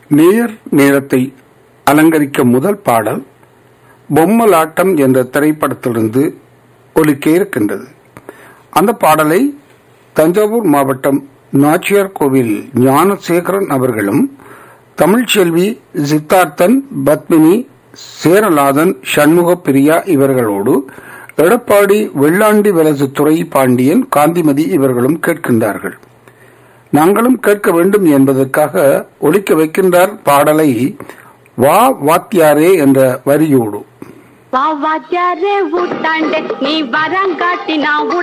நேர் நேரத்தை அலங்கரிக்க முதல் பாடல் பொம்மலாட்டம் என்ற திரைப்படத்திலிருந்து ஒலிக்க இருக்கின்றது அந்த பாடலை தஞ்சாவூர் மாவட்டம் நாச்சியார் கோவில் ஞானசேகரன் அவர்களும் தமிழ்ச்செல்வி சித்தார்த்தன் பத்மினி சேரலாதன் சண்முக பிரியா இவர்களோடு எடப்பாடி வெள்ளாண்டி வலசு துறை பாண்டியன் காந்திமதி இவர்களும் கேட்கின்றார்கள் நாங்களும் கேட்க வேண்டும் என்பதற்காக ஒலிக்க வைக்கின்றார் பாடலை வா வாத்தியாரே என்ற வரியோடு வா வாத்தியாரே ஊட்டாண்டே நீ வரங்காட்டி நான்